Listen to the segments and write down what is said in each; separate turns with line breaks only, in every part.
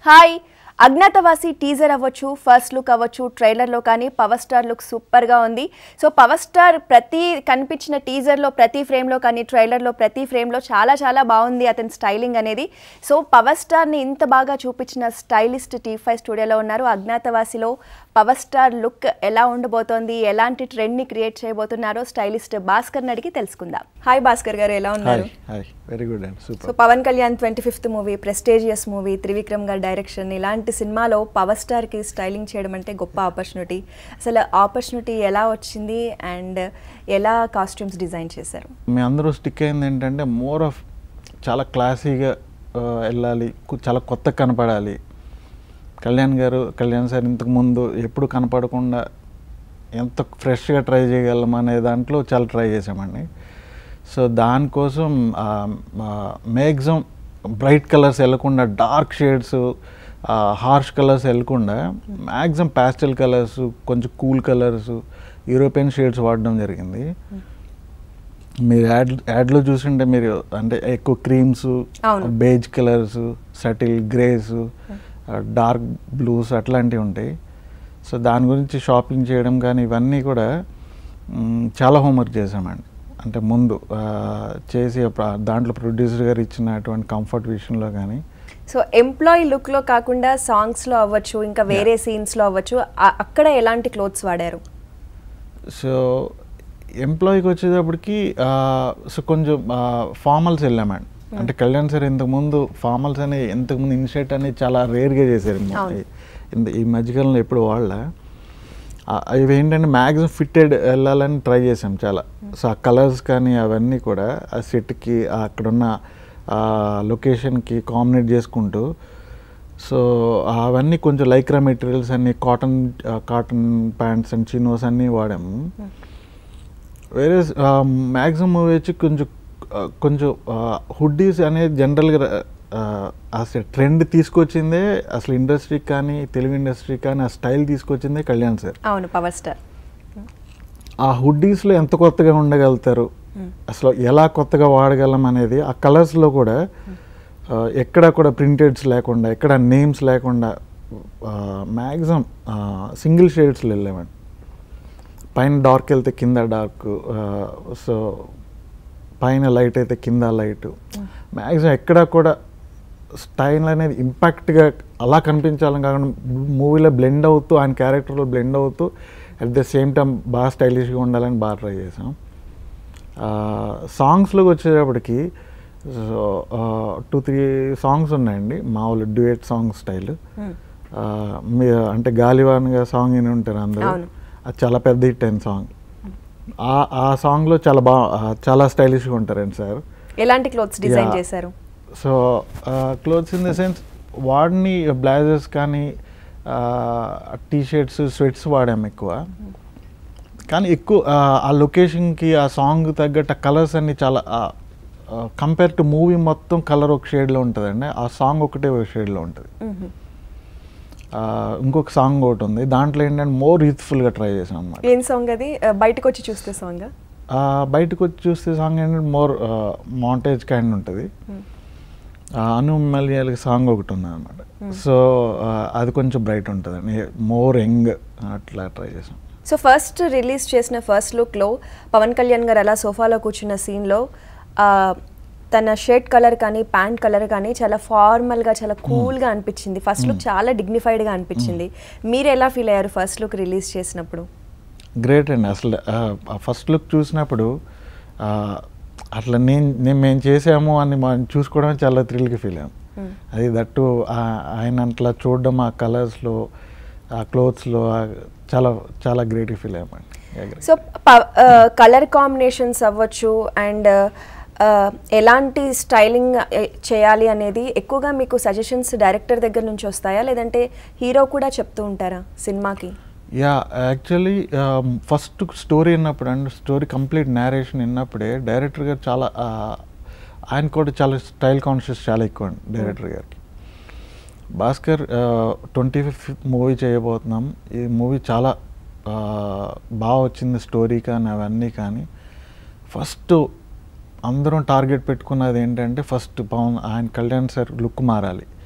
Hi Agnyaathavaasi teaser అవ్వచ్చు first look అవ్వచ్చు ట్రైలర్లో కానీ పవర్ స్టార్ లుక్ సూపర్గా ఉంది సో పవర్ స్టార్ ప్రతి కనిపించిన టీజర్లో ప్రతి ఫ్రేమ్లో కానీ ట్రైలర్లో ప్రతి ఫ్రేమ్లో చాలా చాలా బాగుంది అతని స్టైలింగ్ అనేది సో పవర్ స్టార్ని ఇంత బాగా చూపించిన స్టైలిస్ట్ టీ ఫైవ్ స్టూడియోలో ఉన్నారు అజ్ఞాతవాసిలో పవర్ స్టార్ లుక్ ఎలా ఉండబోతోంది ఎలాంటి ట్రెండ్ని క్రియేట్ చేయబోతున్నారో స్టైలిస్ట్ భాస్కర్ని అడిగి తెలుసుకుందాం హాయ్ భాస్కర్ గారు ఎలా
హాయ్
ఉన్నారు
hi very good and
so
super
Pawan Kalyan twenty fifth movie prestigious movie Trivikram గారి డైరెక్షన్ ఇలాంటి సినిమాలో పవర్ స్టార్కి స్టైలింగ్ చేయడం అంటే గొప్ప ఆపర్చునిటీ అసలు ఆపర్చునిటీ ఎలా వచ్చింది అండ్ ఎలా కాస్ట్యూమ్స్ డిజైన్ చేశారు
మీ అందరూ స్టిక్ అయింది ఏంటంటే మోర్ ఆఫ్ చాలా క్లాసీగా ఆ, వెళ్ళాలి కు- చాలా కొత్త కనపడాలి కళ్యాణ్ గారు కళ్యాణ్ సార్ ఇంతకు ముందు ఎప్పుడు కనపడకుండా ఎంత ఫ్రెష్గా ట్రై చేయగలం అనే దాంట్లో చాలా ట్రై చేసామండి సో దానికోసం మ్యాక్సిమం బ్రైట్ కలర్స్ వెళ్ళకుండా డార్క్ షేడ్స్ హార్ష్ కలర్స్ వెళ్ళకుండా మ్యాక్సిమం ప్యాస్టల్ కలర్స్ కొంచెం కూల్ కలర్స్ యూరోపియన్ షేడ్స్ వాడడం జరిగింది మీరు యాడ్ యాడ్లో చూసింటే మీరు అంటే ఎక్కువ క్రీమ్స్
అవును.
Beige colours subtle greys dark blues అట్లాంటివి ఉంటాయి సో దాని గురించి షాపింగ్ చేయడం కానీ ఇవన్నీ కూడా మ్, చాలా హోంవర్క్ చేసామండి అంటే ముందు ఆ, చేసి ప్ర- దాంట్లో ప్రొడ్యూసర్ గారు ఇచ్చినటువంటి కంఫర్ట్ విషయంలో కానీ
సో ఎంప్లాయీ లుక్లో కాకుండా సాంగ్స్లో అవ్వచ్చు ఇంకా వేరే సీన్స్లో అవ్వచ్చు ఆ- అక్కడ ఎలాంటి క్లోత్స్ వాడారు
సో ఎంప్లాయీకి వచ్చేటప్పటికి ఆ, సో కొంచెం ఫార్మల్స్ వెళ్ళామండి అంటే కళ్యాణ్ సార్ ఇంతకుముందు ఫార్మల్స్ అని ఇంతకుముందు ఇన్షర్ట్ అనేది చాలా రేర్గా చేశారు ఈ-
అవును.
ఇంత ఈ మధ్యకాలంలో ఎప్పుడు వాళ్ళ ఇవి ఏంటంటే మ్యాక్సిమం ఫిట్టెడ్ వెళ్ళాలని ట్రై చేసాం చాలా సో ఆ కలర్స్ కానీ అవన్నీ కూడా ఆ సెట్కి అక్కడున్న లొకేషన్కి కాంబినేట్ చేసుకుంటూ సో అవన్నీ కొంచెం లైక్రా మెటీరియల్స్ అన్ని cotton cotton pants and chinos అన్నీ వాడాము వేరే మ్యాక్సిమం మూవీ వచ్చి కొంచెం ఆ, కొంచెం హుడ్డీస్ అనేది జనరల్గా అసలు ట్రెండ్ తీసుకొచ్చిందే అసలు ఇండస్ట్రీకి కానీ తెలుగు ఇండస్ట్రీకి కానీ ఆ స్టైల్ తీసుకొచ్చిందే కళ్యాణ్ సార్
అవును పవర్ స్టార్
ఆ హుడ్డీస్లో ఎంత కొత్తగా ఉండగలుగుతారు అసలు ఎలా కొత్తగా వాడగలం అనేది ఆ కలర్స్లో కూడా ఆ, ఎక్కడ కూడా ప్రింటెడ్స్ లేకుండా ఎక్కడ నేమ్స్ లేకుండా మ్యాక్సిమం సింగిల్ షేడ్స్లో వెళ్ళామండి పైన డార్క్ వెళ్తే కింద డార్క్ సో పైన లైట్ అయితే కింద లైట్ మ్యాక్సిమం ఎక్కడ కూడా స్టైల్ అనేది ఇంపాక్ట్గా అలా కనిపించాలని కాకుండా మూవీలో బ్లెండ్ అవుతూ ఆయన క్యారెక్టర్లో బ్లెండ్ అవుతూ అట్ ద సేమ్ టైం బాగా స్టైలిష్గా ఉండాలని బాగా ట్రై చేసాం సాంగ్స్లోకి వచ్చేటప్పటికి సో టూ త్రీ సాంగ్స్ ఉన్నాయండి మామూలు డ్యూయట్ సాంగ్ స్టైల్ మీ అంటే గాలివాన్గా సాంగ్ విని ఉంటారు అందరూ
అవును.
అది చాలా పెద్ద హిట్ అయిన సాంగ్ ఆ ఆ సాంగ్లో చాలా బాగా చాలా స్టైలిష్గా ఉంటారండి సార్
ఎలాంటి క్లోత్స్ డిజైన్
Yeah.
చేశారు
so clothes in the sense వాడిని బ్లౌజెస్ కానీ టీ షర్ట్స్ స్వెట్స్ వాడాము ఎక్కువ కానీ ఎక్కువ ఆ, ఆ లొకేషన్కి ఆ సాంగ్ తగ్గట్టు ఆ కలర్స్ అన్ని చాలా కంపేర్ టు మూవీ మొత్తం కలర్ ఒక షేడ్లో ఉంటుందండి ఆ సాంగ్ ఒకటే ఒక షేడ్లో ఉంటుంది
మ్మ్.
ఆ, ఇంకొక సాంగ్ ఒకటి ఉంది దాంట్లో ఏంటంటే మోర్ యూత్ఫుల్గా ట్రై చేసాం అనమాట
ఏం సాంగ్ అది ఆ, బయటకు వచ్చి చూస్తే సాంగ్
బయటకు వచ్చి చూస్తే సాంగ్ ఏంటంటే మోర్ మౌంటేజ్ కైండ్ ఉంటుంది ఆ, అను మలయాళకి సాంగ్ ఒకటి ఉంది అనమాట సో అది కొంచెం బ్రైట్ ఉంటుందండి మోర్ యంగ్ అట్లా ట్రై చేసాం
సో ఫస్ట్ రిలీజ్ చేసిన ఫస్ట్ లుక్లో పవన్ కళ్యాణ్ గారు అలా సోఫాలో కూర్చున్న సీన్లో తన షర్ట్ కలర్ కానీ ప్యాంట్ కలర్ కానీ చాలా ఫార్మల్గా చాలా కూల్గా అనిపించింది ఫస్ట్ లుక్ చాలా డిగ్నిఫైడ్గా అనిపించింది మీరు ఎలా ఫీల్ అయ్యారు ఫస్ట్ లుక్ రిలీజ్ చేసినప్పుడు
గ్రేట్ అండి అసలు ఫస్ట్ లుక్ చూసినప్పుడు ఆ, అట్లా నేను నేను మేము చేసాము అని మనం చూసుకోవడం చాలా థ్రిల్గా ఫీల్ అయ్యాం అది దట్టు ఆ- ఆయన అట్లా చూడడం ఆ కలర్స్లో ఆ క్లోత్స్లో చాలా చాలా గ్రేట్గా ఫీల్ అయ్యామండి Yeah, great.
So colour combinations అవ్వచ్చు అండ్ ఎలాంటి స్టైలింగ్ చేయాలి అనేది ఎక్కువగా మీకు సజెషన్స్ డైరెక్టర్ దగ్గర నుంచి వస్తాయా లేదంటే హీరో కూడా చెప్తూ ఉంటారా సినిమాకి
యా యాక్చువల్లీ ఫస్ట్ స్టోరీ విన్నప్పుడు అండ్ స్టోరీ కంప్లీట్ నేరేషన్ విన్నప్పుడే డైరెక్టర్ గారు చాలా ఆ, ఆయన కూడా చాలా స్టైల్ కాన్షియస్ చాలా ఎక్కువ అండి డైరెక్టర్ గారికి భాస్కర్ ట్వంటీ ఫిఫ్త్ మూవీ చేయబోతున్నాం ఈ మూవీ చాలా ఆ, బాగా వచ్చింది స్టోరీ కానీ అవన్నీ కానీ ఫస్ట్ అందరం టార్గెట్ పెట్టుకున్నది ఏంటంటే ఫస్ట్ పవన్ ఆయన కళ్యాణ్ సార్ లుక్ మారాలి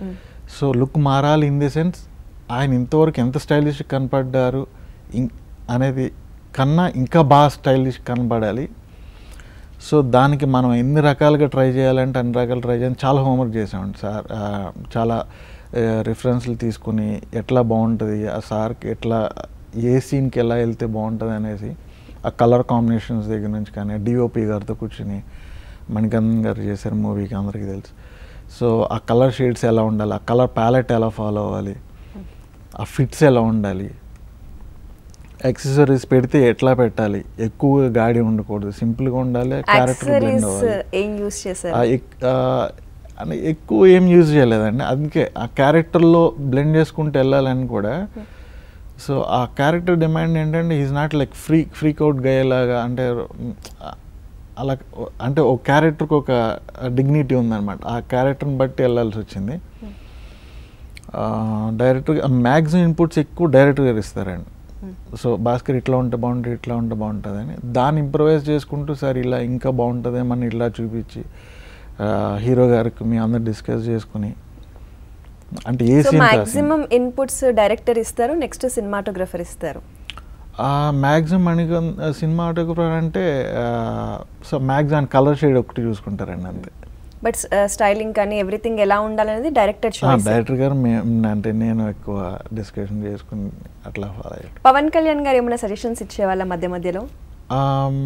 సో లుక్ మారాలి ఇన్ ది సెన్స్ ఆయన ఇంతవరకు ఎంత స్టైలిష్ కనపడ్డారు ఇం- అనేది కన్నా ఇంకా బాగా స్టైలిష్ కనపడాలి సో దానికి మనం ఎన్ని రకాలుగా ట్రై చేయాలంటే అన్ని రకాలు ట్రై చేయాలి చాలా హోంవర్క్ చేసామండి సార్ ఆ, చాలా రిఫరెన్స్లు తీసుకుని ఎట్లా బాగుంటుంది ఆ సార్కి ఎట్లా ఏ సీన్కి ఎలా వెళ్తే బాగుంటుంది అనేసి ఆ కలర్ కాంబినేషన్స్ దగ్గర నుంచి కానీ డిఓపి గారితో కూర్చుని మణికందన్ గారు చేశారు మూవీకి అందరికీ తెలుసు సో ఆ కలర్ షేడ్స్ ఎలా ఉండాలి ఆ కలర్ ప్యాలెట్ ఎలా ఫాలో అవ్వాలి ఆ ఫిట్స్ ఎలా ఉండాలి యాక్సెసరీస్ పెడితే ఎట్లా పెట్టాలి ఎక్కువ గాడి ఉండకూడదు సింపుల్గా ఉండాలి క్యారెక్టర్ బ్లెండ్
యాక్సెసరీస్
అవ్వాలి
ఏం యూస్ చేశారు
ఆ ఎక్- ఆ, అని ఎక్కువ ఏం యూజ్ చేయలేదండి అందుకే ఆ క్యారెక్టర్లో బ్లెండ్ చేసుకుంటూ వెళ్ళాలని కూడా సో ఆ క్యారెక్టర్ డిమాండ్ ఏంటంటే is not like free freak out గయ్యేలాగా అంటే మ్, అలా అంటే ఒక క్యారెక్టర్కి ఒక డిగ్నిటీ ఉందన్నమాట ఆ క్యారెక్టర్ని బట్టి వెళ్ళాల్సి వచ్చింది డైరెక్ట్గా మ్యాక్సిమం ఇన్పుట్స్ ఎక్కువ డైరెక్ట్ గారు ఇస్తారండి సో భాస్కర్ ఇట్లా ఉంటే బాగుంటుంది ఇట్లా ఉంటే బాగుంటుంది అని దాన్ని ఇంప్రవైజ్ చేసుకుంటూ సార్ ఇలా ఇంకా బాగుంటుందేమని ఇలా చూపించి హీరో గారికి మీ అందరు డిస్కస్ చేసుకుని అంటే ఏ
so
scene
maximum inputs director ఇస్తారు నెక్స్ట్ సినిమాటోగ్రఫర్ ఇస్తారు
మ్యాక్సిమం అణిగం సినిమాటోగ్రఫర్ అంటే సో మ్యాక్సిమం కలర్ షేడ్ ఒకటి చూసుకుంటారండి అంతే
బట్ స్టైలింగ్ కానీ ఎవ్రీథింగ్ ఎలా ఉండాలనేది డైరెక్టర్ చాయిస్
డైరెక్టర్ గారు మే- అంటే నేను ఎక్కువ డిస్కషన్ చేసుకుని అట్లా ఫాలో అయ్యాడు
పవన్ కళ్యాణ్ గారు ఏమైనా సజెషన్స్ ఇచ్చేవాళ్ళ మధ్య మధ్యలో
ఆమ్,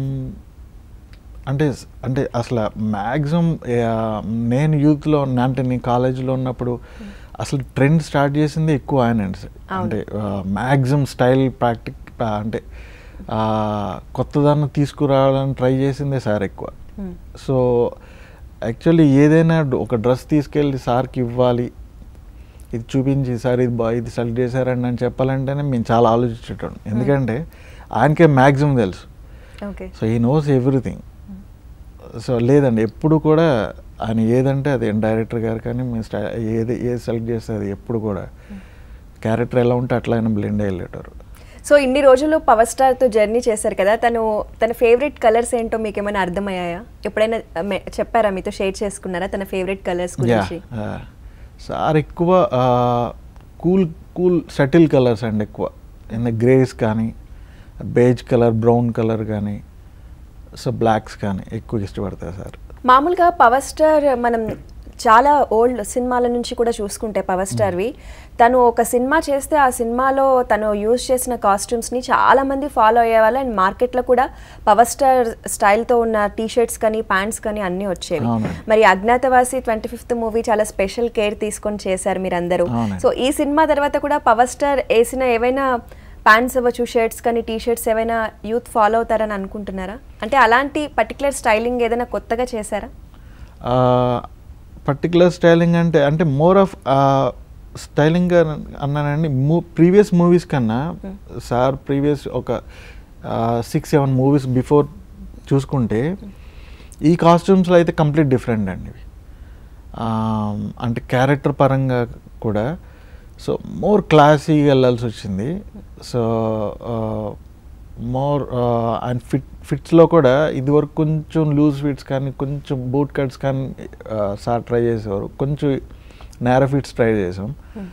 అంటే అంటే అసలు మ్యాక్సిమం నేను యూత్లో ఉన్న అంటే నేను కాలేజీలో ఉన్నప్పుడు అసలు ట్రెండ్ స్టార్ట్ చేసింది ఎక్కువ ఆయన అంటే మ్యాక్సిమం స్టైల్ ప్రాక్టిక్ అంటే ఆ, కొత్తదాన్ని తీసుకురావాలని ట్రై చేసిందే సార్ ఎక్కువ సో యాక్చువల్లీ ఏదైనా డ్- ఒక డ్రెస్ తీసుకెళ్ళి సార్కి ఇవ్వాలి ఇది చూపించి సార్ ఇది బా ఇది సెలెక్ట్ చేశారండి అని చెప్పాలంటేనే మేము చాలా ఆలోచించేటోం ఎందుకంటే ఆయనకే మ్యాక్సిమం తెలుసు
okay
so he knows everything so లేదండి ఎప్పుడు కూడా ఆయన ఏదంటే అది డైరెక్టర్ గారు కానీ మీ స్టై ఏది ఏది సెలెక్ట్ చేస్తే అది ఎప్పుడు కూడా క్యారెక్టర్ ఎలా ఉంటే అట్లా ఆయన బ్లెండ్ అయ్యేటారు
సో ఇన్ని రోజులు పవర్ స్టార్ తో జర్నీ చేశారు కదా తను తన ఫేవరెట్ కలర్స్ ఏంటో మీకు ఏమైనా అర్థమయ్యాయా ఎప్పుడైనా ఆ, మె- చెప్పారా మీతో షేర్ చేసుకున్నారా తన ఫేవరెట్ కలర్స్ గురించి
సార్ ఎక్కువ కూల్ కూల్ సటిల్ కలర్స్ అండి ఎక్కువ ఇన్ గ్రేస్ కానీ బేజ్ కలర్ బ్రౌన్ కలర్ కానీ సో బ్లాక్స్ కానీ ఎక్కువ ఇష్టపడతారు సార్
మామూలుగా పవర్ స్టార్ మనం చాలా ఓల్డ్ సినిమాల నుంచి కూడా చూసుకుంటే పవర్ స్టార్వి తను ఒక సినిమా చేస్తే ఆ సినిమాలో తను యూజ్ చేసిన కాస్ట్యూమ్స్ని చాలా మంది ఫాలో అయ్యేవాళ్ళు అండ్ మార్కెట్లో కూడా పవర్ స్టార్ స్టైల్తో ఉన్న టీ షర్ట్స్ కానీ ప్యాంట్స్ కానీ అన్నీ వచ్చేవి
అవునండి.
మరి అజ్ఞాతవాసి ట్వంటీ ఫిఫ్త్ మూవీ చాలా స్పెషల్ కేర్ తీసుకొని చేశారు మీరందరూ
అవునండి.
సో ఈ సినిమా తర్వాత కూడా పవర్ స్టార్ వేసిన ఏవైనా ప్యాంట్స్ అవ్వచ్చు షర్ట్స్ కానీ టీ షర్ట్స్ ఏవైనా యూత్ ఫాలో అవుతారని అనుకుంటున్నారా అంటే అలాంటి పర్టికులర్ స్టైలింగ్ ఏదైనా కొత్తగా చేశారా
పర్టికులర్ స్టైలింగ్ అంటే అంటే మోర్ ఆఫ్ స్టైలింగ్ అన్నానండి మూ ప్రీవియస్ మూవీస్ కన్నా సార్ ప్రీవియస్ ఒక సిక్స్ సెవెన్ మూవీస్ బిఫోర్ చూసుకుంటే ఈ కాస్ట్యూమ్స్లో అయితే కంప్లీట్ డిఫరెంట్ అండి ఇవి ఆ, అంటే క్యారెక్టర్ పరంగా కూడా సో మోర్ క్లాసీగా వెళ్ళాల్సి వచ్చింది సో మోర్ అండ్ ఫిట్ ఫిట్స్లో కూడా ఇదివరకు కొంచెం లూజ్ ఫిట్స్ కానీ కొంచెం బూట్ కట్స్ కానీ సార్ ట్రై చేసేవారు కొంచెం నేరో ఫిట్స్ ట్రై చేసాం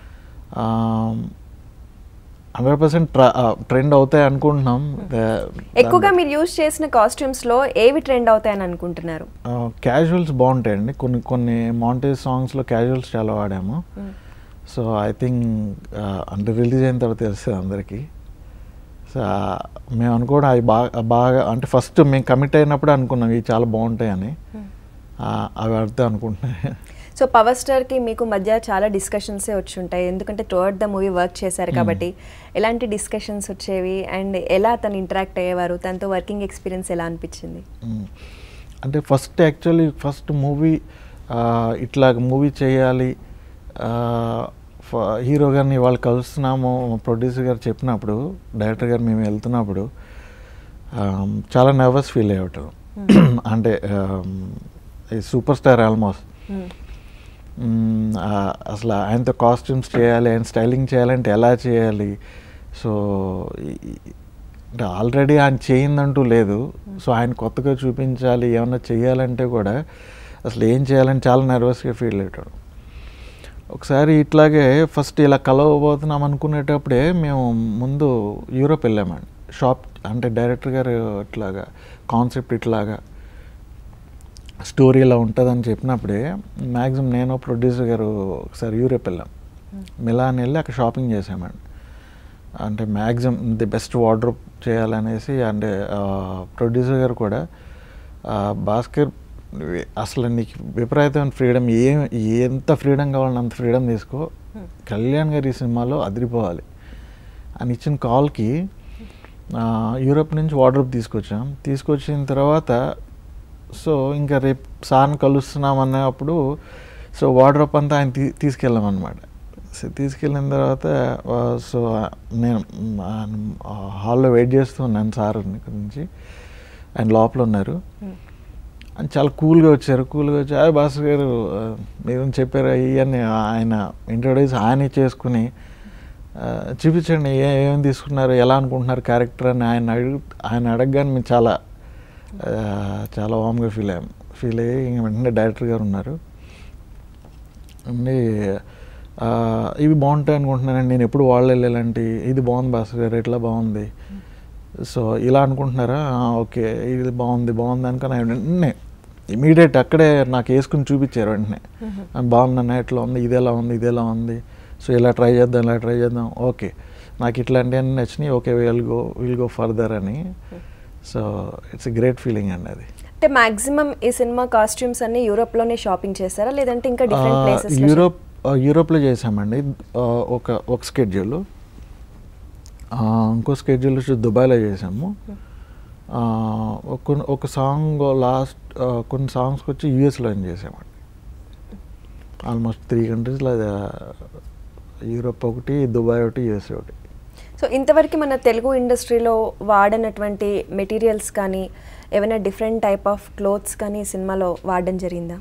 హండ్రెడ్ పర్సెంట్ ట్రెండ్ అవుతాయి అనుకుంటున్నాం దా-
ఎక్కువగా మీరు యూజ్ చేసిన కాస్ట్యూమ్స్ లో ఏవి ట్రెండ్ అవుతాయని అనుకుంటున్నారు
క్యాజువల్స్ బాగుంటాయండి కొన్ని కొన్ని మాంటేజ్ సాంగ్స్లో క్యాజువల్స్ చాలా వాడాము సో ఐ థింక్ అంటే రిలీజ్ అయిన తర్వాత తెలుస్తుంది అందరికీ సో మేము అనుకోవడం అవి బాగా బాగా అంటే ఫస్ట్ మేము కమిట్ అయినప్పుడు అనుకున్నాం ఇవి చాలా బాగుంటాయని ఆ, అవి అర్థం అనుకుంటున్నాయి
సో పవర్ స్టార్ కి మీకు మధ్య చాలా డిస్కషన్స్ వచ్చి ఉంటాయి ఎందుకంటే త్రూఅవుట్ ద మూవీ వర్క్ చేశారు కాబట్టి ఎలాంటి డిస్కషన్స్ వచ్చేవి అండ్ ఎలా తను ఇంటరాక్ట్ అయ్యేవారు తనతో వర్కింగ్ ఎక్స్పీరియన్స్ ఎలా అనిపించింది
మ్మ్. అంటే ఫస్ట్ యాక్చువల్లీ ఫస్ట్ మూవీ ఇట్లా మూవీ చేయాలి హీరో గారిని వాళ్ళు కలుస్తున్నాము ప్రొడ్యూసర్ గారు చెప్పినప్పుడు డైరెక్టర్ గారు మేము వెళ్తున్నప్పుడు ఆ, చాలా నర్వస్ ఫీల్ అయ్యేవాడు అంటే సూపర్ స్టార్ ఆల్మోస్ట్ మ్మ్, ఆ, అసలు ఆయనతో కాస్ట్యూమ్స్ చేయాలి ఆయన స్టైలింగ్ చేయాలంటే ఎలా చేయాలి సో ఈ- ఈ- అంటే ఆల్రెడీ ఆయన చేయిందంటూ లేదు సో ఆయన కొత్తగా చూపించాలి ఏమన్నా చేయాలంటే కూడా అసలు ఏం చేయాలని చాలా నర్వస్గా ఫీల్ అయ్యాడు ఒకసారి ఇట్లాగే ఫస్ట్ ఇలా కలవబోతున్నాం అనుకునేటప్పుడే మేము ముందు యూరోప్ వెళ్ళామండి షాప్ అంటే డైరెక్టర్ గారు ఇట్లాగా కాన్సెప్ట్ ఇట్లాగా స్టోరీ ఇలా ఉంటుందని చెప్పినప్పుడే మ్యాక్సిమం నేను ప్రొడ్యూసర్ గారు ఒకసారి యూరోప్ వెళ్ళాం మిలాన్ వెళ్ళి అక్కడ షాపింగ్ చేసామండి అంటే మ్యాక్సిమం ది బెస్ట్ వార్డ్రోప్ చేయాలనేసి అంటే ప్రొడ్యూసర్ గారు కూడా ఆ, భాస్కర్ నువ్వు అసలు నీకు విపరీతమైన ఫ్రీడమ్ ఏ ఎంత ఫ్రీడమ్ కావాలని అంత ఫ్రీడమ్ తీసుకో కళ్యాణ్ గారి ఈ సినిమాలో అదిరిపోవాలి అని ఇచ్చిన కాల్కి ఆ, యూరోప్ నుంచి వార్డ్రోప్ తీసుకొచ్చాం తీసుకొచ్చిన తర్వాత సో ఇంకా రేపు సార్ని కలుస్తున్నాం అన్నప్పుడు సో వార్డ్రోప్ అంతా ఆయన తీ తీసుకెళ్ళాం అనమాట సో తీసుకెళ్ళిన తర్వాత ఆ, సో ఆ, నేను హాల్లో వెయిట్ చేస్తూ ఉన్నాను సార్ గురించి ఆయన లోపల ఉన్నారు అని చాలా కూల్గా వచ్చారు కూల్గా వచ్చి అయ్య భాస్కర్ గారు ఆ, మీరు చెప్పారు ఇవన్నీ ఆయన ఇంట్రొడ్యూస్ ఆయనే చేసుకుని ఆ, చూపించండి ఏ ఏమేమి తీసుకున్నారు ఎలా అనుకుంటున్నారు క్యారెక్టర్ అని ఆయన అడుగు ఆయన అడగగానే మేము చాలా ఆ, చాలా వామ్గా ఫీల్ అయ్యాం ఫీల్ అయ్యి ఇంక వెంటనే డైరెక్టర్ గారు ఉన్నారు ఉండి ఆ, ఇవి బాగుంటాయి అనుకుంటున్నానండి నేను ఎప్పుడు వాళ్ళు వెళ్ళాలంటే ఇది బాగుంది భాస్కర్ గారు ఎట్లా బాగుంది సో ఇలా అనుకుంటున్నారా ఆ, ఓకే ఇది బాగుంది బాగుంది అనుకుని ఆయన వెంటనే ఇమీడియట్ అక్కడే నాకు వేసుకుని చూపించారు వెంటనే ఆ, బాగుందన్న ఎట్లా ఉంది ఇది ఎలా ఉంది ఇది ఎలా ఉంది సో ఇలా ట్రై చేద్దాం ఇలా ట్రై చేద్దాం ఓకే నాకు ఇట్లాంటివి అన్నీ నచ్చినాయి okay will go will go further అని so it's a great feeling అండి అది
అంటే మాక్సిమం ఈ సినిమా కాస్ట్యూమ్స్ అన్ని యూరోప్ లోనే షాపింగ్ చేస్తారా లేదంటే ఇంకా డిఫరెంట్
ఆ,
ప్లేసెస్
యూరోప్ ఆ, యూరోప్లో చేసామండి ఆ, ఒక ఒక స్కెడ్యూల్ ఇంకో స్కెడ్యూల్ వచ్చి దుబాయ్లో చేసాము ఆ, ఒక- ఒక సాంగ్ లాస్ట్ కొన్ని సాంగ్స్కి వచ్చి యూఎస్లో చేసామండి ఆల్మోస్ట్ త్రీ కంట్రీస్లో యూరోప్ ఒకటి దుబాయ్ ఒకటి యూఎస్ ఒకటి
సో ఇంతవరకు మన తెలుగు ఇండస్ట్రీలో వాడనటువంటి మెటీరియల్స్ కానీ ఏమైనా డిఫరెంట్ టైప్ ఆఫ్ క్లోత్స్ కానీ ఈ సినిమాలో వాడడం జరిగిందా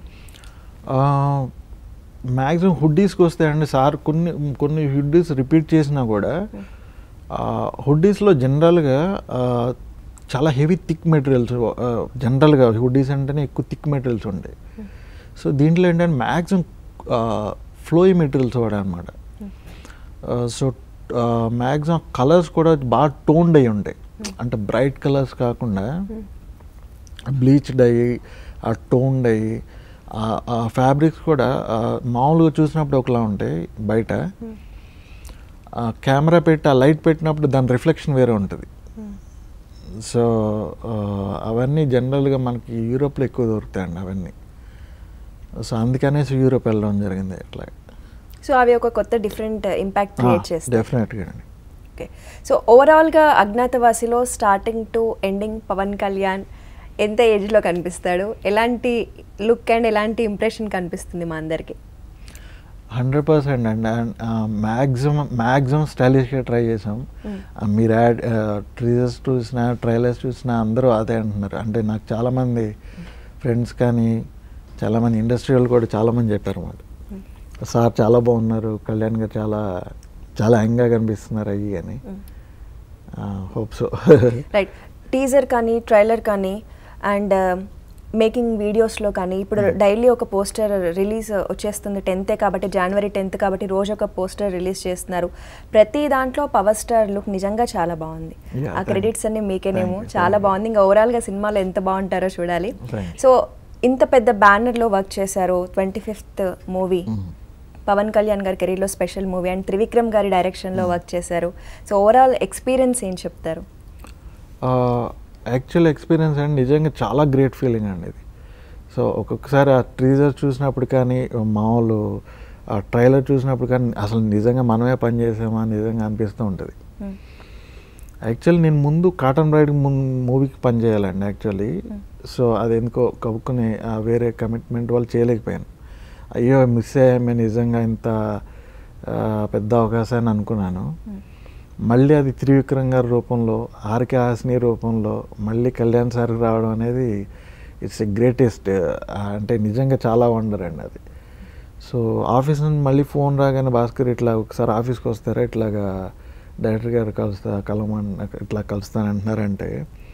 మ్యాక్సిమం హుడ్డీస్కి వస్తాయండి సార్ కొన్ని కొన్ని హుడ్డీస్ రిపీట్ చేసినా కూడా హుడ్డీస్లో జనరల్గా చాలా హెవీ థిక్ మెటీరియల్స్ జనరల్గా హుడ్డీస్ అంటేనే ఎక్కువ థిక్ మెటీరియల్స్ ఉంటాయి సో దీంట్లో ఏంటంటే మ్యాక్సిమం ఫ్లోయి మెటీరియల్స్ వాడనమాట సో మ్యాక్సిమం కలర్స్ కూడా బాగా టోన్డ్ అయి ఉంటాయి అంటే బ్రైట్ కలర్స్ కాకుండా బ్లీచ్డ్ అయ్యి ఆ టోన్డ్ అయ్యి ఆ ఫ్యాబ్రిక్స్ కూడా ఆ, మామూలుగా చూసినప్పుడు ఒకలా ఉంటాయి బయట ఆ కెమెరా పెట్టి ఆ లైట్ పెట్టినప్పుడు దాని రిఫ్లెక్షన్ వేరే ఉంటుంది సో ఆ, అవన్నీ జనరల్గా మనకి యూరోప్లో ఎక్కువ దొరుకుతాయండి అవన్నీ సో అందుకనేసి యూరోప్ వెళ్ళడం జరిగింది అట్లా
సో అవి ఒక కొత్త డిఫరెంట్ ఇంపాక్ట్ క్రియేట్ చేస్తాయి
డెఫినెట్గా అండి
ఓకే సో ఓవరాల్గా అజ్ఞాతవాసిలో starting to ending Pawan Kalyan ఎంత ఏజ్లో కనిపిస్తాడు ఎలాంటి లుక్ అండ్ ఎలాంటి ఇంప్రెషన్ కనిపిస్తుంది మా అందరికి
హండ్రెడ్ పర్సెంట్ అండి అండ్ మ్యాక్సిమం మ్యాక్సిమం స్టైలిష్గా ట్రై చేసాం ఆ, మీరు యాడ్ ట్రీజర్స్ చూసినా ట్రైలర్స్ చూసినా అందరూ అదే అంటున్నారు అంటే నాకు చాలామంది ఫ్రెండ్స్ కానీ చాలామంది ఇండస్ట్రీ వాళ్ళు కూడా చాలామంది చెప్పారు అన్నమాట సార్ చాలా బాగున్నారు కళ్యాణ్ గారు చాలా చాలా యంగ్గా కనిపిస్తున్నారు అయ్యి అని హోప్ సో
రైట్ టీజర్ కానీ ట్రైలర్ కానీ అండ్ మేకింగ్ వీడియోస్లో కానీ ఇప్పుడు డైలీ ఒక పోస్టర్ రిలీజ్ వచ్చేస్తుంది టెన్తే కాబట్టి జనవరి టెన్త్ కాబట్టి రోజు ఒక పోస్టర్ రిలీజ్ చేస్తున్నారు ప్రతి దాంట్లో పవర్ స్టార్ లుక్ నిజంగా చాలా బాగుంది
Yeah,
ఆ
thank
క్రెడిట్స్ అన్ని మీకేనేమో
Thank you,
చాలా
thank you.
బాగుంది ఇంకా ఓవరాల్గా సినిమాలో ఎంత బాగుంటారో చూడాలి
Thank you.
సో ఇంత పెద్ద బ్యానర్లో వర్క్ చేశారు twenty fifth movie Pawan Kalyan గారి కెరీర్లో స్పెషల్ మూవీ అండ్ త్రివిక్రమ్ గారి డైరెక్షన్లో వర్క్ చేశారు సో ఓవరాల్ ఎక్స్పీరియన్స్ ఏం చెప్తారు
యాక్చువల్ ఎక్స్పీరియన్స్ అండి నిజంగా చాలా గ్రేట్ ఫీలింగ్ అండి ఇది సో ఒక్కొక్కసారి ఆ ట్రీజర్ చూసినప్పుడు కానీ మామూలు ఆ ట్రైలర్ చూసినప్పుడు కానీ అసలు నిజంగా మనమే పని చేసామా నిజంగా అనిపిస్తూ ఉంటుంది యాక్చువల్లీ నేను ముందు కాటన్ బ్రైడ్ మూవీకి పని చేయాలండి యాక్చువల్లీ సో అది ఎందుకో కవుక్కుని ఆ వేరే కమిట్మెంట్ వాళ్ళు చేయలేకపోయాను అయ్యో మిస్ అయ్యామే నిజంగా ఇంత ఆ, పెద్ద అవకాశాన్ని అనుకున్నాను మళ్ళీ అది త్రివిక్రమ్ గారి రూపంలో ఆర్కే హాసిని రూపంలో మళ్ళీ కళ్యాణ్ సార్కి రావడం అనేది ఇట్స్ ఎ గ్రేటెస్ట్ అంటే నిజంగా చాలా వండర్ అండి అది సో ఆఫీస్ నుండి మళ్ళీ ఫోన్ రాగానే భాస్కర్ ఇట్లా ఒకసారి ఆఫీస్కి వస్తారా ఇట్లాగా డైరెక్టర్ గారు కలుస్తా కలమని ఇట్లా కలుస్తానంటున్నారంటే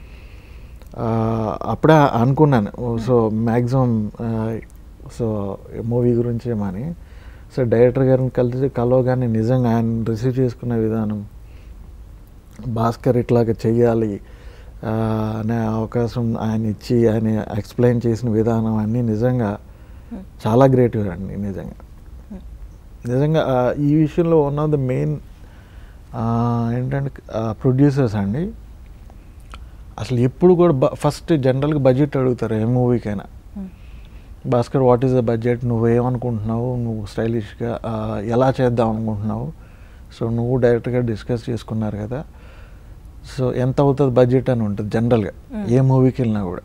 ఆ, అప్పుడే అనుకున్నాను సో మ్యాక్సిమం సో మూవీ గురించి ఏమని సో డైరెక్టర్ గారిని కలిసి కలవగానే నిజంగా ఆయన రిసీవ్ చేసుకునే విధానం భాస్కర్ ఇట్లాగ చెయ్యాలి ఆ, అనే అవకాశం ఆయన ఇచ్చి ఆయన ఎక్స్ప్లెయిన్ చేసిన విధానం అన్నీ నిజంగా చాలా గ్రేట్ అండి నిజంగా నిజంగా ఆ, ఈ విషయంలో వన్ ఆఫ్ ద మెయిన్ ఏంటంటే ప్రొడ్యూసర్స్ అండి అసలు ఎప్పుడు కూడా బ ఫస్ట్ జనరల్గా బడ్జెట్ అడుగుతారు ఏ మూవీకైనా Bhaskar what is the budget నువ్వేమనుకుంటున్నావు నువ్వు స్టైలిష్గా ఎలా చేద్దాం అనుకుంటున్నావు సో నువ్వు డైరెక్ట్గా డిస్కస్ చేసుకున్నారు కదా సో ఎంత అవుతుంది బడ్జెట్ అని ఉంటుంది జనరల్గా ఏ మూవీకి వెళ్ళినా కూడా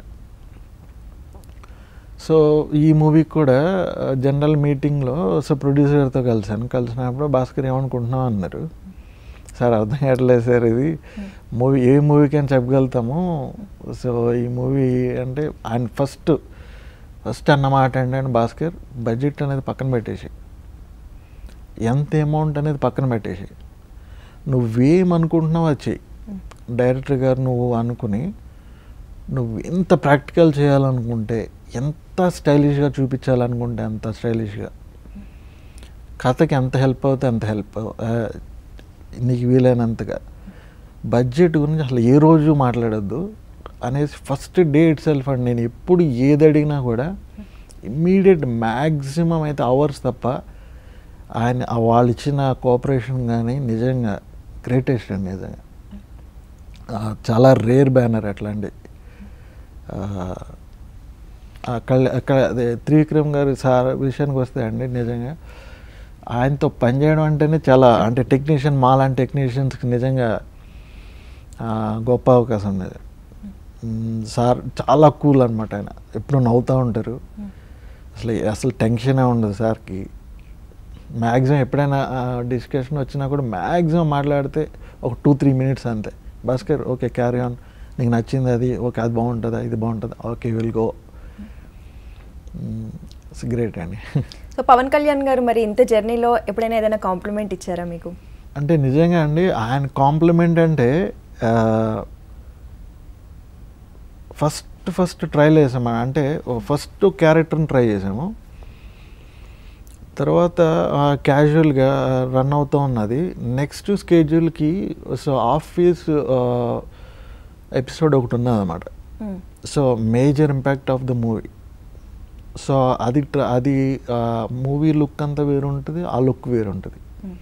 సో ఈ మూవీకి కూడా జనరల్ మీటింగ్లో సో ప్రొడ్యూసర్తో కలిసాను కలిసినప్పుడు భాస్కర్ ఏమనుకుంటున్నావు అన్నారు సార్ అర్థం కావట్లేదు సార్ ఇది మూవీ ఏ మూవీకి అని చెప్పగలుగుతాము సో ఈ మూవీ అంటే ఆయన ఫస్ట్ ఫస్ట్ అన్నమాట ఏంటంటే భాస్కర్ బడ్జెట్ అనేది పక్కన పెట్టేసి ఎంత అమౌంట్ అనేది పక్కన పెట్టేసి నువ్వేమనుకుంటున్నావు అది చెయ్యి డైరెక్టర్ గారు నువ్వు అనుకుని నువ్వు ఎంత ప్రాక్టికల్ చేయాలనుకుంటే ఎంత స్టైలిష్గా చూపించాలనుకుంటే అంత స్టైలిష్గా కథకి ఎంత హెల్ప్ అవుతే అంత హెల్ప్ నీకు వీలైనంతగా బడ్జెట్ గురించి అసలు ఏ రోజు మాట్లాడొద్దు అనేసి ఫస్ట్ డే ఇట్ సెల్ఫ్ అండి నేను ఎప్పుడు ఏది అడిగినా కూడా ఇమ్మీడియట్ మ్యాక్సిమం అయితే అవర్స్ తప్ప ఆయన ఆ వాళ్ళు ఇచ్చిన కోఆపరేషన్ కానీ నిజంగా గ్రేటెస్ట్ అండి నిజంగా ఆ, చాలా రేర్ బ్యానర్ అట్లాంటి ఆ, అక్కడ అక్కడ అదే త్రివిక్రమ్ గారి సార్ విషయానికి వస్తే అండి నిజంగా ఆయనతో పనిచేయడం అంటేనే చాలా అంటే టెక్నీషియన్ మాలాంటి టెక్నీషియన్స్కి నిజంగా ఆ, గొప్ప అవకాశం ఉండేది మ్, సార్ చాలా కూల్ అనమాట ఆయన ఎప్పుడు నవ్వుతూ ఉంటారు అసలు అసలు టెన్షనే ఉండదు సార్కి మ్యాక్సిమం ఎప్పుడైనా డిస్కషన్ వచ్చినా కూడా మ్యాక్సిమం మాట్లాడితే ఒక టూ త్రీ మినిట్స్ అంతే భాస్కర్ ఓకే క్యారీ ఆన్ నీకు నచ్చింది అది ఓకే అది బాగుంటుందా ఇది బాగుంటుందా okay will go it's great అండి
సో పవన్ కళ్యాణ్ గారు మరి ఇంత జర్నీలో ఎప్పుడైనా ఏదైనా కాంప్లిమెంట్ ఇచ్చారా మీకు
అంటే నిజంగా అండి ఆయన కాంప్లిమెంట్ అంటే ఫస్ట్ ఫస్ట్ ట్రైల్ వేసాము అంటే ఫస్ట్ క్యారెక్టర్ని ట్రై చేసాము తర్వాత క్యాజువల్గా రన్ అవుతూ ఉన్నది నెక్స్ట్ స్కెడ్యూల్కి సో ఆఫీస్ ఎపిసోడ్ ఒకటి ఉన్నదన్నమాట
మ్మ్.
So major impact of the movie so అది ట్ర- అది మూవీ లుక్ అంతా వేరు ఉంటుంది ఆ లుక్ వేరు ఉంటుంది
మ్మ్.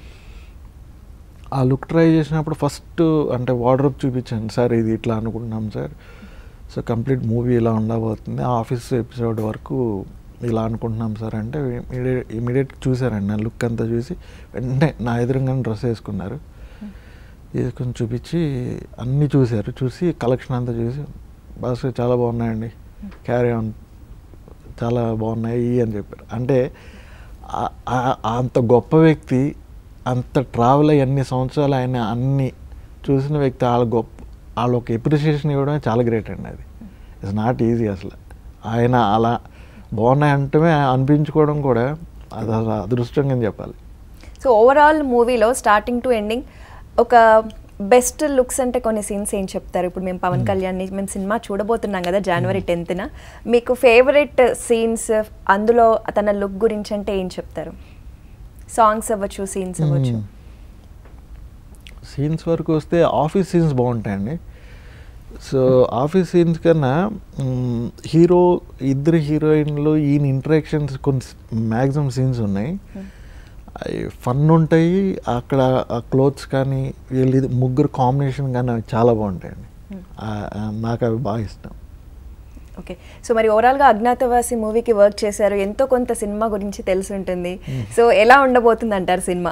ఆ లుక్ ట్రై చేసినప్పుడు ఫస్ట్ అంటే వార్డ్రోబ్ చూపించాను సార్ ఇది ఇట్లా అనుకుంటున్నాం సార్ సో కంప్లీట్ మూవీ ఇలా ఉండబోతుంది ఆఫీస్ ఎపిసోడ్ వరకు ఇలా అనుకుంటున్నాం సార్ అంటే ఇమీడియట్ ఇమీడియట్ చూసారండి నా లుక్ అంతా చూసి వెంటనే నా ఎదురుగానే డ్రెస్ వేసుకున్నారు వేసుకొని చూపించి అన్నీ చూశారు చూసి కలెక్షన్ అంతా చూసి బస్ చాలా బాగున్నాయండి క్యారీ ఆన్ చాలా బాగున్నాయి అని చెప్పారు అంటే ఆ- ఆ- అంత గొప్ప వ్యక్తి అంత ట్రావెల్ అయ్యి అన్ని సంవత్సరాలు ఆయన అన్ని చూసిన వ్యక్తి వాళ్ళ గొప్ప వాళ్ళ ఒక ఎప్రిసియేషన్ ఇవ్వడమే చాలా గ్రేట్ అండి అది ఇట్స్ నాట్ ఈజీ అసలు ఆయన అలా బాగున్నాయి అంటమే అనిపించుకోవడం కూడా అది అసలు అదృష్టంగా చెప్పాలి
సో ఓవరాల్ మూవీలో స్టార్టింగ్ టు ఎండింగ్ ఒక బెస్ట్ లుక్స్ అంటే కొన్ని సీన్స్ ఏం చెప్తారు ఇప్పుడు మేము పవన్ కళ్యాణ్ మేము సినిమా చూడబోతున్నాం కదా జనవరి టెన్త్న మీకు ఫేవరెట్ సీన్స్ అందులో తన లుక్ గురించి అంటే ఏం చెప్తారు సాంగ్స్ అవ్వచ్చు సీన్స్ అవ్వచ్చు
సీన్స్ వరకు వస్తే ఆఫీస్ సీన్స్ బాగుంటాయండి సో ఆఫీస్ సీన్స్ కన్నా హీరో ఇద్దరు హీరోయిన్లు ఈయన ఇంటరాక్షన్స్ కొన్ని మ్యాక్సిమం సీన్స్ ఉన్నాయి అవి ఫన్ ఉంటాయి అక్కడ ఆ క్లోత్స్ కానీ వీళ్ళు ముగ్గురు కాంబినేషన్ కానీ అవి చాలా బాగుంటాయండి ఆ- ఆ నాకు అవి బాగా ఇష్టం
ఓకే సో మరి ఓవరాల్గా అజ్ఞాతవాసి మూవీకి వర్క్ చేశారు ఎంతో కొంత సినిమా గురించి తెలిసి ఉంటుంది సో ఎలా ఉండబోతుంది అంటారు సినిమా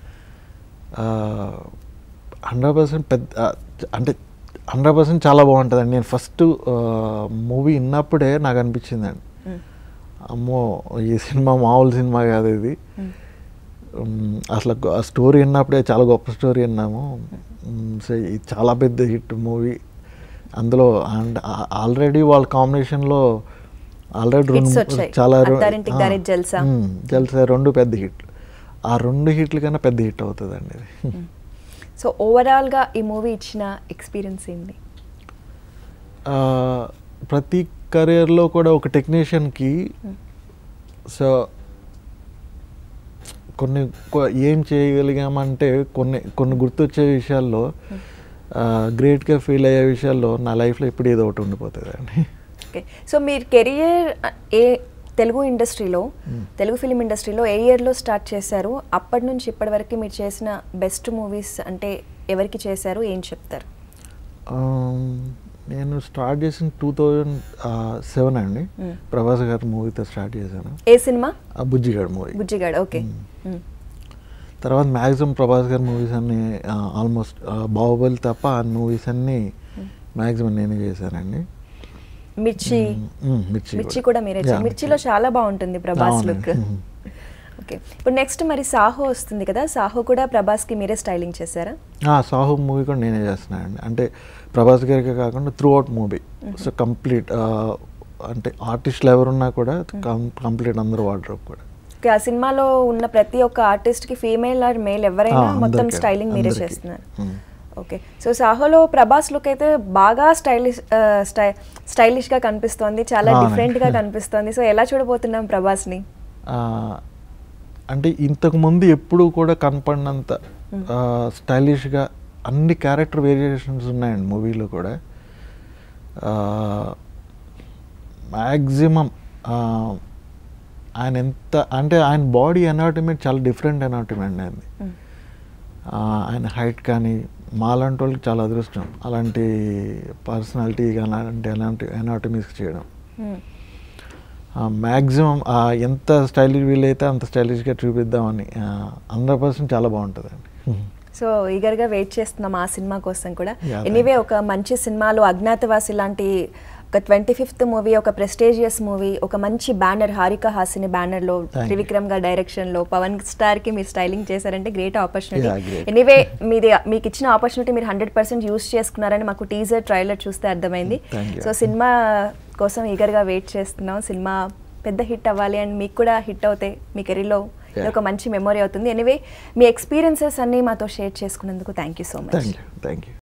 హండ్రెడ్ పర్సెంట్ పెద్ద ఆ, అంటే హండ్రెడ్ పర్సెంట్ చాలా బాగుంటుందండి నేను ఫస్ట్ మూవీ విన్నప్పుడే నాకు అనిపించిందండి అమ్మో ఈ సినిమా మామూలు సినిమా కాదు ఇది ఉమ్, అసలు ఆ స్టోరీ విన్నప్పుడే చాలా గొప్ప స్టోరీ విన్నాము ఉమ్, సో ఇది చాలా పెద్ద హిట్ మూవీ అందులో అండ్ ఆల్రెడీ వాళ్ళ కాంబినేషన్లో ఆల్రెడీ
Hits
రెండు
వచ్చాయి.
చాలా రె-
అత్తారింటికి
ఆ,
దారి జల్సా.
ఉమ్, జల్సా రెండు పెద్ద హిట్లు ఆ రెండు హిట్ల కన్నా పెద్ద హిట్ అవుతుందండి ఇది
సో ఓవరాల్గా ఈ మూవీ ఇచ్చిన ఎక్స్పీరియన్స్ ఏంటి
ఆ, ప్రతి కెరియర్లో కూడా ఒక టెక్నీషియన్కి సో కొన్ని కొ- ఏం చేయగలిగామంటే కొన్ని కొన్ని గుర్తొచ్చే విషయాల్లో గ్రేట్గా ఫీల్ అయ్యే విషయాల్లో నా లైఫ్లో ఇప్పుడు ఏదో ఒకటి ఉండిపోతుంది అండి
ఓకే సో మీరు కెరియర్ ఏ తెలుగు ఇండస్ట్రీలో తెలుగు ఫిలిం ఇండస్ట్రీలో ఏ ఇయర్లో స్టార్ట్ చేశారు అప్పటి నుంచి ఇప్పటి వరకు మీరు చేసిన బెస్ట్ మూవీస్ అంటే ఎవరికి చేశారు ఏం చెప్తారు
నేను స్టార్ట్ చేసిన టూ థౌజండ్ సెవెన్ అండి
Hmm.
ప్రభాస్ గారి మూవీతో స్టార్ట్ చేశాను
ఏ సినిమా
ఆ బుజ్జిగాడు మూవీ
బుజ్జిగాడ్ ఓకే మ్మ్.
తర్వాత మ్యాక్సిమం ప్రభాస్ గారి మూవీస్ అన్ని ఆల్మోస్ట్ బాహుబలి తప్ప ఆ మూవీస్ అన్ని మ్యాక్సిమం నేనే చేశానండి
మిర్చి
మ్మ్, మిర్చి
మిర్చి
కూడా.
కూడా మీరే
Yeah,
చేశారు. మిర్చిలో చాలా బాగుంటుంది ప్రభాస్
అవునండి.
లుక్
మ్మ్.
ఓకే ఇప్పుడు నెక్స్ట్ మరి సాహో వస్తుంది కదా సాహో కూడా ప్రభాస్కి మీరే స్టైలింగ్ చేశారా
ఆ, సాహు మూవీ కూడా నేనే చేస్తున్నానండి అంటే ప్రభాస్ గారికి కాకుండా throughout movie so complete అంటే ఆర్టిస్టులు ఎవరున్నా కూడా కంప్లీట్ అందరూ వార్డ్రోబ్ కూడా
ఓకే ఆ సినిమాలో ఉన్న ప్రతి ఒక్క ఆర్టిస్ట్ కి ఫీమేల్ ఆర్ మేల్ ఎవరైనా
ఆ,
మొత్తం
అందరికీ,
స్టైలింగ్ మీరే
అందరికీ.
చేస్తున్నారు
మ్మ్.
ఓకే సో సాహోలో ప్రభాస్ లుక్ అయితే బాగా స్టైలిష్ స్టై స్టైలిష్ గా కనిపిస్తోంది చాలా
అవునండి.
డిఫరెంట్ గా కనిపిస్తోంది సో ఎలా చూడబోతున్నాం ప్రభాస్ని
ఆ, అంటే ఇంతకు ముందు ఎప్పుడు కూడా కనపడినంత స్టైలిష్గా అన్ని క్యారెక్టర్ వేరియేషన్స్ ఉన్నాయండి మూవీలో కూడా మ్యాక్సిమం ఆయన ఎంత అంటే ఆయన బాడీ ఎనాటమీ చాలా డిఫరెంట్ ఎనాటమీ అండి ఆయనది ఆ, ఆయన హైట్ కానీ మాలాంటి వాళ్ళకి చాలా అదృష్టం అలాంటి పర్సనాలిటీ కానీ అలాంటి ఎలాంటి ఎనాటమీస్ చేయడం మ్యాక్సిమం ఎంత స్టైలిష్ వీలైతే అంత స్టైలిష్గా చూపిద్దామని హండ్రెడ్ పర్సెంట్ చాలా బాగుంటుందండి
సో ఈగర్గా వెయిట్ చేస్తున్నాం ఆ సినిమా కోసం కూడా
Yeah,
ఎనీవే ఒక మంచి సినిమాలు అజ్ఞాతవాసి లాంటి ఒక ట్వంటీ ఫిఫ్త్ మూవీ ఒక ప్రెస్టేజియస్ మూవీ ఒక మంచి బ్యానర్ హారిక హాసిని బ్యానర్లో
Thank you.
త్రివిక్రమ్ గారి డైరెక్షన్లో పవన్ స్టార్కి మీరు స్టైలింగ్ చేశారంటే great opportunity
Yeah, great.
Anyway మీది మీకు ఇచ్చిన ఆపర్చునిటీ మీరు హండ్రెడ్ పర్సెంట్ యూస్ చేసుకున్నారని మాకు టీజర్ ట్రైలర్ చూస్తే అర్థమైంది
Thank you.
సో సినిమా కోసం ఈగర్గా వెయిట్ చేస్తున్నాం సినిమా పెద్ద హిట్ అవ్వాలి అండ్ మీకు కూడా హిట్ అవుతాయి మీ కెరీర్లో ఇది ఒక మంచి మెమొరీ అవుతుంది ఎనీవే మీ ఎక్స్పీరియన్సెస్ అన్ని మాతో షేర్ చేసుకున్నందుకు thank you so much
thank you thank you